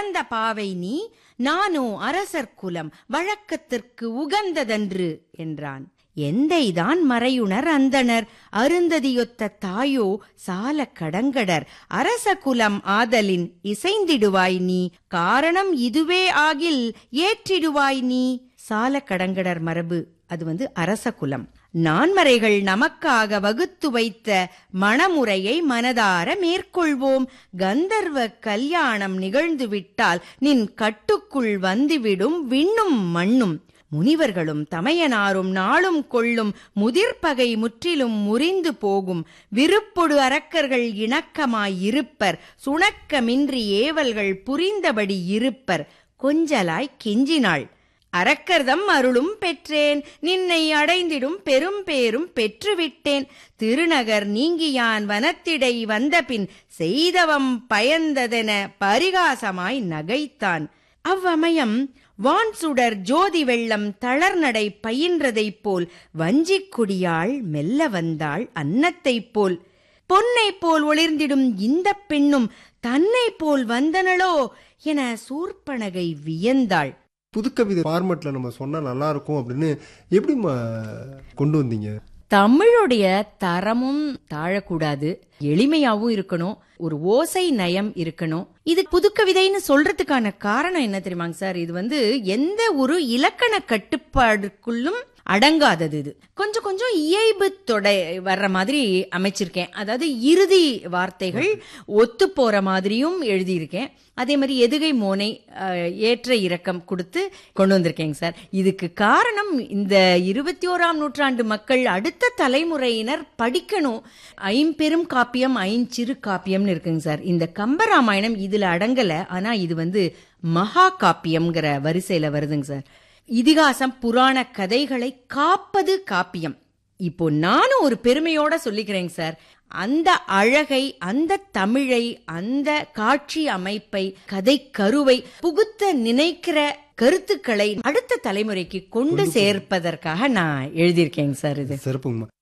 பிறந்த பாவை நீ நானோ அரசர் குலம் வழக்கத்திற்கு உகந்ததன்று என்றான் எந்தைதான் மறையுணர் அந்தணர் அருந்ததியொத்த தாயோ சால கடங்கடர் அரச குலம் ஆதலின் இசைந்திடுவாய் நீ காரணம் இதுவே ஆகில் ஏற்றிடுவாய் நீ சால கடங்கடர் மரபு அது வந்து அரச குலம் நான்மறைகள் நமக்காக வகுத்து வைத்த மணமுறையை மனதார மேற்கொள்வோம் கந்தர்வ கல்யாணம் நிகழ்ந்துவிட்டால் நின் கட்டுக்குள் வந்துவிடும் விண்ணும் மண்ணும் முனிவர்களும் தமையனாரும் நாளும் கொள்ளும் முதிர்பகை முற்றிலும் முறிந்து போகும் விருப்பொடு அரக்கர்கள் இணக்கமாயிருப்பர் சுணக்கமின்றி ஏவல்கள் புரிந்தபடி இருப்பர் கொஞ்சலாய் கெஞ்சினாள் அரக்கர்தம் அருளும் பெற்றேன் நின்னை அடைந்திடும் பெரும் பேரும் பெற்றுவிட்டேன் திருநகர் நீங்கியான் வனத்திடை வந்தபின் செய்தவம் பயந்ததென பரிகாசமாய் நகைத்தான் அவ்வமயம் வான் சுடர் ஜோதி வெள்ளம் தளர்நடை பயின்றதைப் போல் வஞ்சிக் கொடியாள் மெல்ல வந்தாள் அன்னத்தைப் போல் பொன்னைப் போல் ஒளிர்ந்திடும் இந்த பெண்ணும் தன்னைப் போல் வந்தனளோ என சூர்ப்பனகை வியந்தாள் புதுக்கவிதை ஃபார்மேட்ல நம்ம சொன்னா நல்லா இருக்கும் அப்படின்னு எப்படி கொண்டு வந்தீங்க தமிழுடைய தரமும் தாழக்கூடாது எளிமையாவும் இருக்கணும் ஒரு ஓசை நயம் இருக்கணும் இது புதுக்கவிதைன்னு சொல்றதுக்கான காரணம் என்ன தெரியுமாங்க சார் இது வந்து எந்த ஒரு இலக்கண கட்டுப்பாடுக்குள்ளும் அடங்காதது இது கொஞ்சம் கொஞ்சம் இயல்பு தொடை வர்ற மாதிரி அமைச்சிருக்கேன் அதாவது இறுதி வார்த்தைகள் ஒத்து போற மாதிரியும் எழுதியிருக்கேன் அதே மாதிரி எதுகை மோனை அஹ், ஏற்ற இறக்கம் கொடுத்து கொண்டு வந்திருக்கேங்க சார் இதுக்கு காரணம் இந்த இருபத்தி ஓராம் நூற்றாண்டு மக்கள் அடுத்த தலைமுறையினர் படிக்கணும் ஐம்பெரும் காப்பியம் ஐஞ்சிறு காப்பியம்னு இருக்குங்க சார் இந்த கம்பராமாயணம் இதுல அடங்கல ஆனா இது வந்து மகா காப்பியம்ங்கிற வரிசையில வருதுங்க சார் இதிகாசம் புராண கதைகளை காப்பது காப்பியம் இப்போ நானும் ஒரு பெருமையோட சொல்லிக்கிறேங்க சார் அந்த அழகை அந்த தமிழை அந்த காட்சி அமைப்பை கதை கருவை புகுத்த நினைக்கிற கருத்துக்களை அடுத்த தலைமுறைக்கு கொண்டு சேர்ப்பதற்காக நான் எழுதியிருக்கேங்க சார் இது சிறப்புங்கம்மா